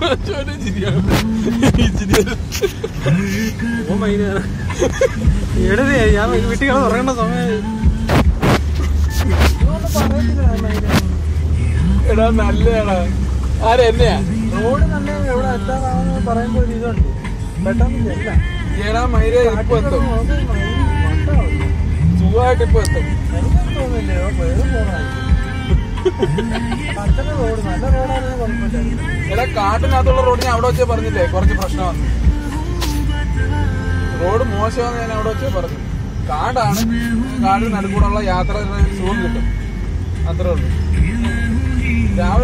അശോകന്റെ ചിരിയാണ് ഈ ചിരിയാണ് ഓ മൈനാണ് എടേ ഞാൻ വീട്ടിൽ കിടന്ന് ഉറങ്ങേണ്ട സമയം എടാ നല്ലതാടാ ആരാ എന്നെയാ റോഡ് നല്ല എവിടെ എത്താറാണെന്ന് പറയുമ്പോ ഒരു ഇതുണ്ട് പെട്ടെന്ന് ചെല്ലാം എടാ മൈര ഇപ്പൊ എത്തും സുഖമായിട്ട് ഇപ്പൊ എത്തും എനിക്കൊന്നും തോന്നുന്നില്ല വേറെ പോണായിരിക്കും പച്ചന റോഡ് നല്ല റോഡാണെങ്കിൽ കുഴപ്പമില്ലായിരുന്നു എടാ കാട്ടിനകത്തുള്ള റോഡ് ഞാൻ അവിടെ വെച്ചേ പറഞ്ഞില്ലേ കുറച്ച് പ്രശ്നമാണ് റോഡ് മോശമാണെന്ന് ഞാൻ അവിടെ വെച്ചേ പറഞ്ഞു കാടാണ് കാടിന് നടുക്കൂടുള്ള യാത്ര സുഖം കിട്ടും അത്രേ ഉള്ളൂ രാവിലെ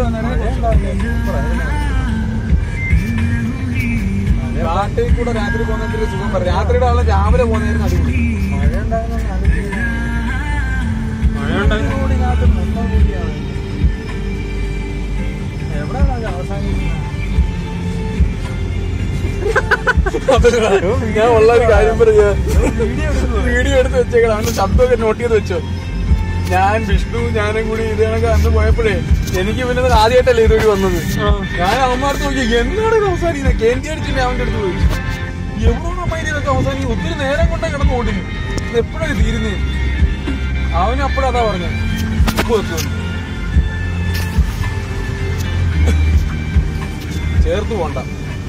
കാട്ടിൽ കൂടെ രാത്രി പോകുന്നതിൽ സുഖം പറയും രാത്രിയുടെ ആളെ രാവിലെ പോകുന്നതിന് അടിപൊളി മഴ ഉണ്ടാകുന്ന മഴ ഉണ്ടാകുന്ന റോഡിനകത്ത് നല്ല കൂടിയാണ് എവിടെയാണ് അവസാനിക്കുന്നത് ഞാൻ ഉള്ള ഒരു കാര്യം പറയാ വീഡിയോ എടുത്ത് വെച്ചേക്കണം അവന്റെ ശബ്ദമൊക്കെ നോട്ട് ചെയ്ത് വെച്ചോ ഞാൻ വിഷ്ണു ഞാനും കൂടി ഇത് കണക്ക് അന്ന് പോയപ്പോഴേ എനിക്ക് പിന്നെ ഇത് ആദ്യമായിട്ടല്ലേ ഇതുവഴി വന്നത് ഞാൻ അവന്മാർക്ക് നോക്കി എന്താണ് ഇത് അവസാനിക്കുന്നത് കേന്ദ്ര അടിച്ചില്ലേ അവന്റെ അടുത്ത് പോയി എവിടെയാണ് അമ്മ ഇതൊക്കെ അവസാനിക്കും ഒത്തിരി നേരം കൊണ്ടേ കിടന്ന് ഓടുന്നു ഇത് എപ്പോഴാണ് തീരുന്നേ അവന് അപ്പോഴും അതാ പറഞ്ഞത് ഇപ്പൊ എത്തുമെന്ന്. ചേർത്ത് പോണ്ട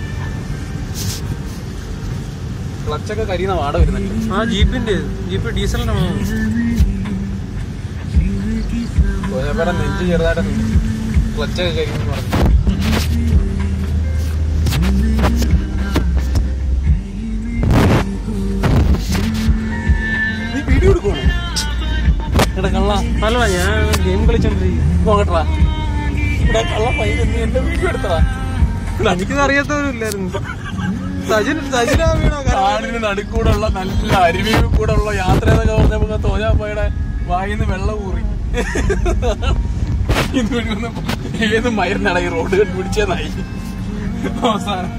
ക്ലച്ചൊക്കെ കരിയുന്ന വാട വരുന്നുണ്ട് ആ ജീപ്പിന്റെ ജീപ്പ് ഡീസലിനാണോ കോയപ്പേടെ നെഞ്ച് ചെറുതായിട്ട് ക്ലച്ചൊക്കെ കരിയുന്നു പറഞ്ഞു നീ വീഡിയോ എടുക്കണോ എടാ കള്ള അല്ല ഞാൻ ഗെയിം കളിച്ചോണ്ടിരിക്കും നോക്കട്ടാ ഇവിടെ കള്ള പയ്യൻ നീ എന്റെ വീഡിയോ എടുത്തടാ എനിക്കിത് അറിയാത്തവരില്ലായിരുന്നു സജിൻ സജിനാ വീണോ കാടിന് നടുക്കൂടുള്ള നല്ല അരുവിയിൽ കൂടെ ഉള്ള യാത്ര എന്നൊക്കെ പറഞ്ഞപ്പോ തോജാപ്പയുടെ വായിന്ന് വെള്ളം ഊറി ഇതുവഴി വന്നപ്പോ ഏത് മരുന്നാണ് ഈ റോഡ് കണ്ടുപിടിച്ചതായി അവസാനം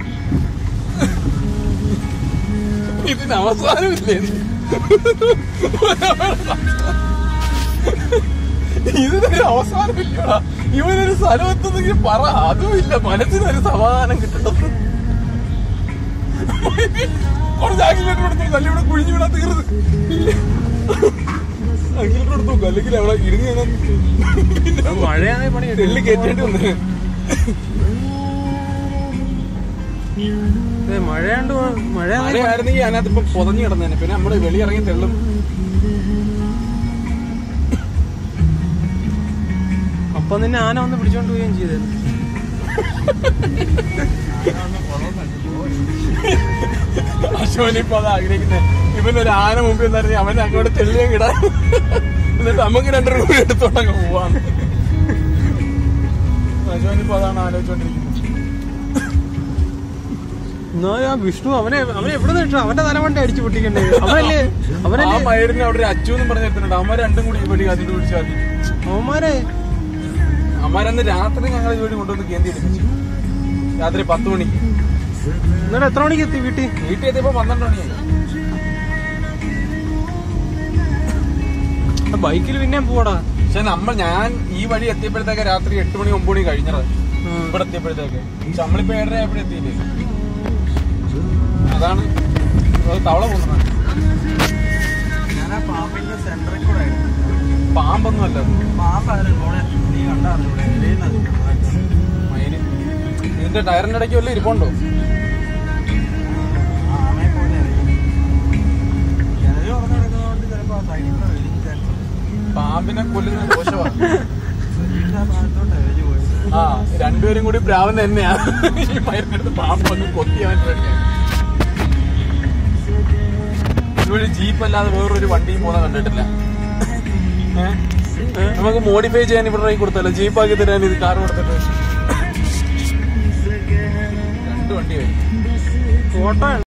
ഇതിന് അവസാനമില്ലേ ഇതിനൊരു അവസാനമില്ലടാ ഇവനൊരു സ്ഥലം എത്തുന്നെങ്കിൽ പറ അതുമില്ല മനസ്സിനൊരു സമാധാനം കിട്ടണം കുറച്ച് ആക്സിലേറ്റർ കൊടുത്തു നല്ല ഇവിടെ കുഴിഞ്ഞു വിടാൻ തീർന്ന് ആക്സിലേറ്റർ കൊടുത്തു നോക്കും അല്ലെങ്കിൽ അവിടെ ഇരുന്ന് ഞാൻ പിന്നെ മഴയാണെങ്കിൽ പണി തെള്ളി കയറ്റേണ്ടി വന്നു മഴയാണ്ട് മഴ മഴയായിരുന്നെങ്കിൽ അതിനകത്ത് ഇപ്പൊ പൊതഞ്ഞു കിടന്നേനെ പിന്നെ നമ്മുടെ വെളിയിറങ്ങി തെള്ളും അപ്പൊ നിന്നെ ആന വന്ന് പിടിച്ചോണ്ട് പോവുകയും ചെയ്തായിരുന്നു അശോകൻ ഇപ്പൊ അത് ആഗ്രഹിക്കുന്നത് ഇവനൊരു ആന മുമ്പിൽ നിന്നിറങ്ങി അവൻ അങ്ങോട്ട് തെള്ളിയും കിടാൻ എന്നിട്ട് നമുക്ക് രണ്ടു കൂടി എടുത്തോണ്ടങ്ങ് പോവാന്ന് അശോകൻ ഇപ്പൊ അതാണ് ആലോചിച്ചോണ്ടിരിക്കുന്നത് എന്നാലും ആ വിഷ്ണു അവനെ അവനെ എവിടെ നിന്നിട്ട് അവന്റെ തലമണ്ട അടിച്ചു പൊട്ടിക്കണ്ടേ അവനല്ലേ ആ അവനല്ലേ മയറിന് അവിടെ ഒരു അച്ചു എന്നും പറഞ്ഞിട്ടുണ്ട് അമ്മ രണ്ടും കൂടി ഇവിടെ അതിൽ പിടിച്ചാൽ മതി അവന്മാരെ അമ്മാരന്ന് രാത്രി ഞങ്ങൾ ഇവിടെ കൊണ്ടുവന്ന് കേന്ദ്ര എടുപ്പിച്ചു രാത്രി പത്ത് മണിക്ക് എന്നിട്ട് എത്ര മണിക്ക് എത്തി വീട്ടിൽ വീട്ടിൽ എത്തിയപ്പോ പന്ത്രണ്ട് മണിയായി ബൈക്കിൽ പിന്നെയും പോടാ പക്ഷെ നമ്മൾ ഞാൻ ഈ വഴി എത്തിയപ്പോഴത്തേക്ക് രാത്രി എട്ട് മണി ഒമ്പത് മണി കഴിഞ്ഞത് ഇവിടെ എത്തിയപ്പോഴത്തേക്ക് പക്ഷെ നമ്മളിപ്പോ ഏഴര എവിടെ എത്തിയില്ലേ അതാണ് അത് തവള പോകുന്നത് ഞാൻ ആ പാമ്പിന്റെ സെന്ററിൽ കൂടെ പാമ്പൊന്നും അല്ല അത്. പാമ്പായിരുന്നു നീ കണ്ടായിരുന്നു മയില് ഇതിന്റെ ടയറിന്റെ ഇടയ്ക്ക് വല്ല ഇരിപ്പുണ്ടോ ആമയെ പോലെ ജനല് തുറന്ന് കിടക്കുന്നതുകൊണ്ട് ചിലപ്പോ ആ സൈഡിൽ കൂടെ വലിയ ചാൻസ് പാമ്പിനെ കൊല്ലുന്ന ദോഷമാണ് വീട്ടിലെ ആ ഭാഗത്തോട്ടാ വലിയ പോയത് ആ രണ്ടുപേരും കൂടി പ്രാവൻ തന്നെയാ ഈ മരുന്നെടുത്ത് പാമ്പ് വന്ന് കൊത്തിയവൻ വേണ്ടിയാണ് ഇതുവഴി ജീപ്പ് അല്ലാതെ വേറൊരു വണ്ടിയും പോകുന്ന കണ്ടിട്ടില്ല ഏ? നമുക്ക് മോഡിഫൈ ചെയ്യാൻ ഇവിടെ കൊടുത്തല്ലോ ജീപ്പാക്കി തരാൻ ഇത് കാർ കൊടുത്തിട്ട് രണ്ട് വണ്ടി വരും ഫോട്ടോ